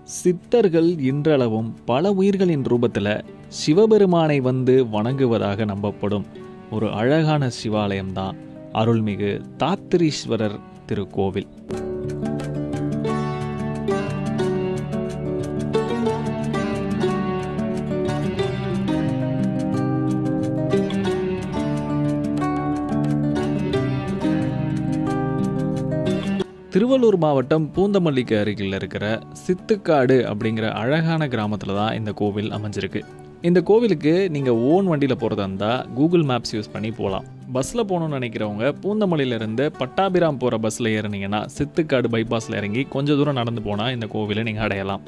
சித்தர்கள் இன்றளவும் பல உயிர்களின் ரூபத்தில் சிவபெருமானை வந்து வணங்குவதாக நம்பப்படும் ஒரு அழகான சிவாலயம்தான் அருள்மிகு தாத்திரீஸ்வரர் திருக்கோவில் திருவள்ளூர் மாவட்டம் பூந்தமல்லிக்கு அருகில் இருக்கிற சித்துக்காடு அப்படிங்கிற அழகான கிராமத்தில் தான் இந்த கோவில் அமைஞ்சிருக்கு இந்த கோவிலுக்கு நீங்கள் ஓன் வண்டியில் போகிறதா இருந்தால் கூகுள் மேப்ஸ் யூஸ் பண்ணி போகலாம் பஸ்ஸில் போகணும்னு நினைக்கிறவங்க பூந்தமல்லியிலேருந்து பட்டாபிராம் போகிற பஸ்ஸில் ஏறினீங்கன்னா சித்துக்காடு பைபாஸில் இறங்கி கொஞ்சம் தூரம் நடந்து போனால் இந்த கோவிலை நீங்கள் அடையலாம்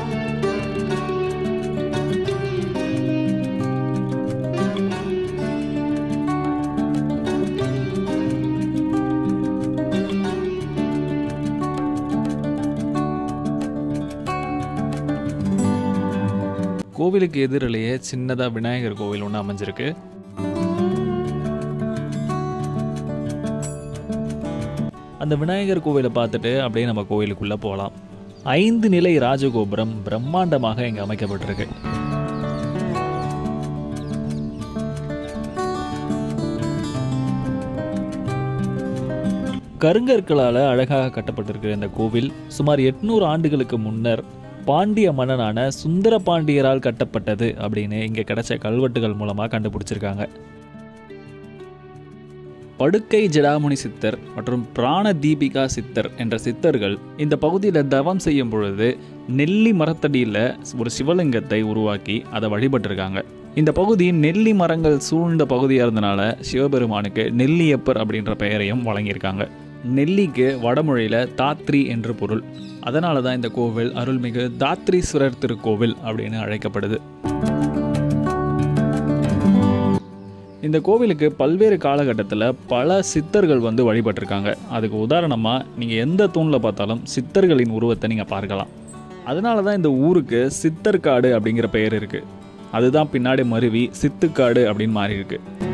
கோவிலுக்கு எதிரிலேயே சின்னதாக விநாயகர் கோவில் ஒன்று அமைஞ்சிருக்கு அந்த விநாயகர் கோவிலை பார்த்துட்டு அப்படியே நம்ம கோவிலுக்குள்ளே போகலாம் ஐந்து நிலை ராஜகோபுரம் பிரம்மாண்டமாக இங்கே அமைக்கப்பட்டிருக்கு கருங்கற்களால் அழகாக கட்டப்பட்டிருக்கிற இந்த கோவில் சுமார் எட்நூறு ஆண்டுகளுக்கு முன்னர் பாண்டிய மன்னனான சுந்தர பாண்டியரால் கட்டப்பட்டது அப்படின்னு இங்கே கிடைச்ச கல்வெட்டுகள் மூலமாக கண்டுபிடிச்சிருக்காங்க படுக்கை ஜடாமுனி சித்தர் மற்றும் பிராண தீபிகா சித்தர் என்ற சித்தர்கள் இந்த பகுதியில் தவம் செய்யும் பொழுது நெல்லி மரத்தடியில் ஒரு சிவலிங்கத்தை உருவாக்கி அதை வழிபட்டிருக்காங்க இந்த பகுதி நெல்லி மரங்கள் சூழ்ந்த பகுதியாக இருந்தனால சிவபெருமானுக்கு நெல்லியப்பர் அப்படின்ற பெயரையும் வழங்கியிருக்காங்க நெல்லிக்கு வடமொழியில் தாத்ரி என்று பொருள் அதனால தான் இந்த கோவில் அருள்மிகு தாத்ரீஸ்வரர் திருக்கோவில் அப்படின்னு அழைக்கப்படுது இந்த கோவிலுக்கு பல்வேறு காலகட்டத்தில் பல சித்தர்கள் வந்து வழிபட்டிருக்காங்க அதுக்கு உதாரணமாக நீங்கள் எந்த தூணில் பார்த்தாலும் சித்தர்களின் உருவத்தை நீங்கள் பார்க்கலாம் அதனால தான் இந்த ஊருக்கு சித்தர்காடு அப்படிங்கிற பெயர் இருக்குது அதுதான் பின்னாடி மருவி சித்துக்காடு அப்படின்னு மாறி இருக்கு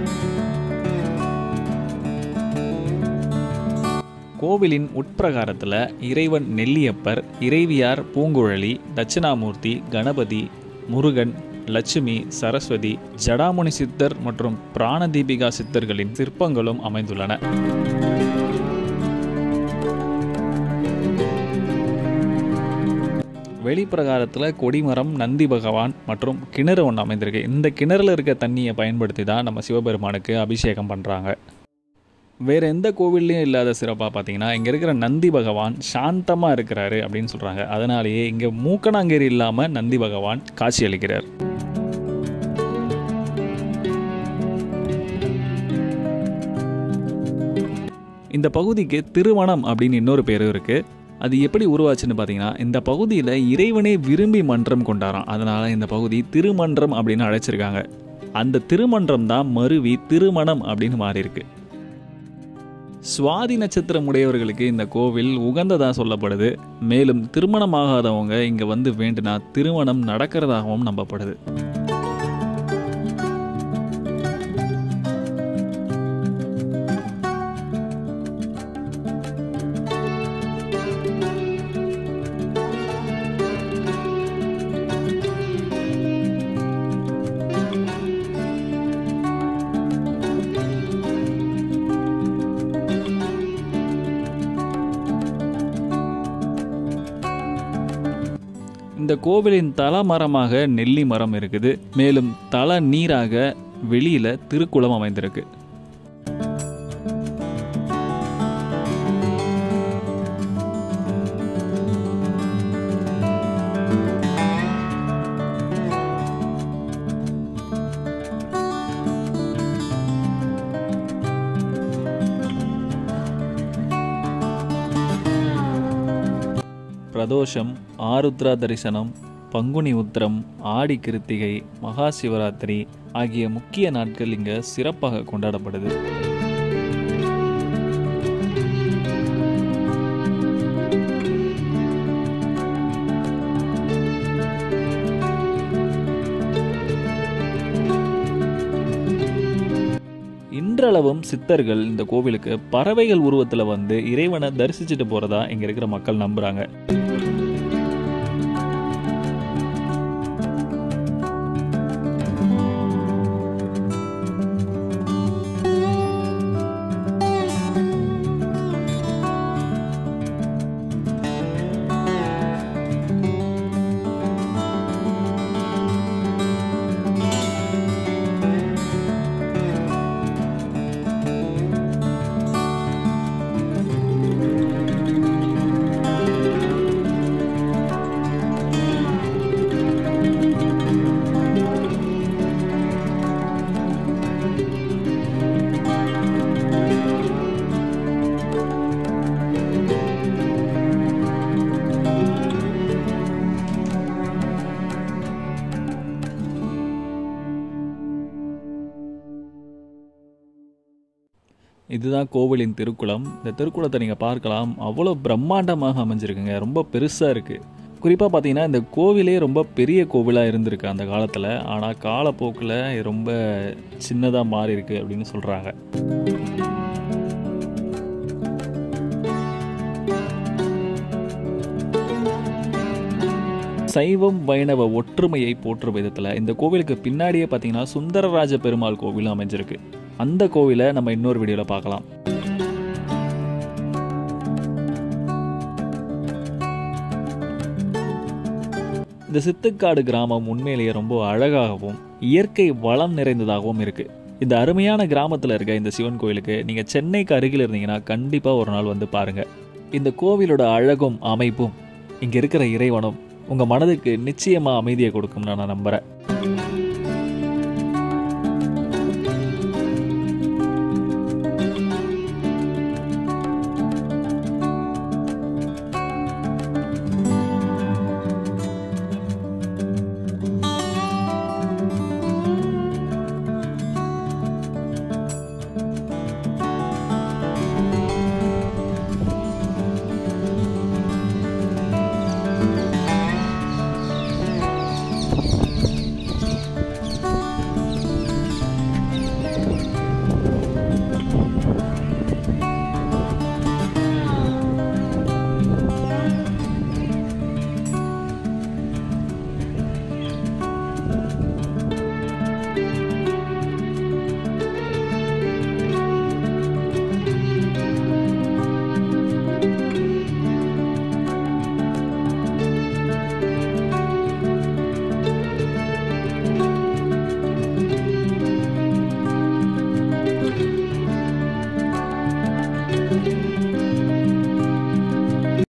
கோவிலின் உட்பிரகாரத்தில் இறைவன் நெல்லியப்பர் இறைவியார் பூங்குழலி தட்சிணாமூர்த்தி கணபதி முருகன் லட்சுமி சரஸ்வதி ஜடாமுனி சித்தர் மற்றும் பிராணதீபிகா சித்தர்களின் சிற்பங்களும் அமைந்துள்ளன வெளிப்பிரகாரத்தில் கொடிமரம் நந்தி பகவான் மற்றும் கிணறு ஒன்று அமைந்திருக்கு இந்த கிணறுல இருக்க தண்ணியை பயன்படுத்தி தான் நம்ம சிவபெருமானுக்கு அபிஷேகம் பண்ணுறாங்க வேறு எந்த கோவில்லையும் இல்லாத சிறப்பாக பார்த்தீங்கன்னா இங்கே இருக்கிற நந்தி பகவான் சாந்தமாக இருக்கிறாரு அப்படின்னு சொல்கிறாங்க அதனாலேயே இங்கே மூக்கணாங்கேரி இல்லாமல் நந்தி பகவான் காட்சியளிக்கிறார் இந்த பகுதிக்கு திருமணம் அப்படின்னு இன்னொரு பேரும் இருக்குது அது எப்படி உருவாச்சுன்னு பார்த்தீங்கன்னா இந்த பகுதியில் இறைவனே விரும்பி மன்றம் கொண்டாராம் அதனால் இந்த பகுதி திருமன்றம் அப்படின்னு அழைச்சிருக்காங்க அந்த திருமன்றம் தான் மருவி திருமணம் அப்படின்னு மாறி இருக்கு சுவாதி நட்சத்திரம் உடையவர்களுக்கு இந்த கோவில் உகந்ததாக சொல்லப்படுது மேலும் திருமணமாகாதவங்க இங்கே வந்து வேண்டுனா திருமணம் நடக்கிறதாகவும் நம்பப்படுது இந்த கோவிலின் தல மரமாக நெல்லி மரம் இருக்குது மேலும் தல நீராக வெளியில திருக்குளம் அமைந்திருக்கு பிரதோஷம் ஆருத்ரா தரிசனம் பங்குனி உத்திரம் ஆடி கிருத்திகை மகா சிவராத்திரி ஆகிய முக்கிய நாட்கள் இங்கே சிறப்பாக கொண்டாடப்படுது இன்றளவும் சித்தர்கள் இந்த கோவிலுக்கு பறவைகள் உருவத்தில் வந்து இறைவனை தரிசிச்சுட்டு போகிறதா இங்கே இருக்கிற மக்கள் நம்புகிறாங்க இதுதான் கோவிலின் திருக்குளம் இந்த திருக்குளத்தை நீங்கள் பார்க்கலாம் அவ்வளோ பிரம்மாண்டமாக அமைஞ்சிருக்குங்க ரொம்ப பெருசாக இருக்குது குறிப்பாக பார்த்தீங்கன்னா இந்த கோவிலே ரொம்ப பெரிய கோவிலாக இருந்திருக்கு அந்த காலத்தில் ஆனால் காலப்போக்கில் இது ரொம்ப சின்னதாக மாறி இருக்கு அப்படின்னு சொல்கிறாங்க சைவம் வைணவ ஒற்றுமையை போற்றும் விதத்தில் இந்த கோவிலுக்கு பின்னாடியே பார்த்தீங்கன்னா சுந்தரராஜ பெருமாள் கோவிலும் அமைஞ்சிருக்கு அந்த கோவிலை நம்ம இன்னொரு வீடியோவில் பார்க்கலாம் இந்த சித்துக்காடு கிராமம் உண்மையிலேயே ரொம்ப அழகாகவும் இயற்கை வளம் நிறைந்ததாகவும் இருக்குது இந்த அருமையான கிராமத்தில் இருக்க இந்த சிவன் கோயிலுக்கு நீங்கள் சென்னைக்கு அருகில் இருந்தீங்கன்னா கண்டிப்பாக ஒரு நாள் வந்து பாருங்கள் இந்த கோவிலோட அழகும் அமைப்பும் இங்கே இருக்கிற இறைவனும் உங்கள் மனதுக்கு நிச்சயமாக அமைதியை கொடுக்கும்னு நான் நம்புகிறேன்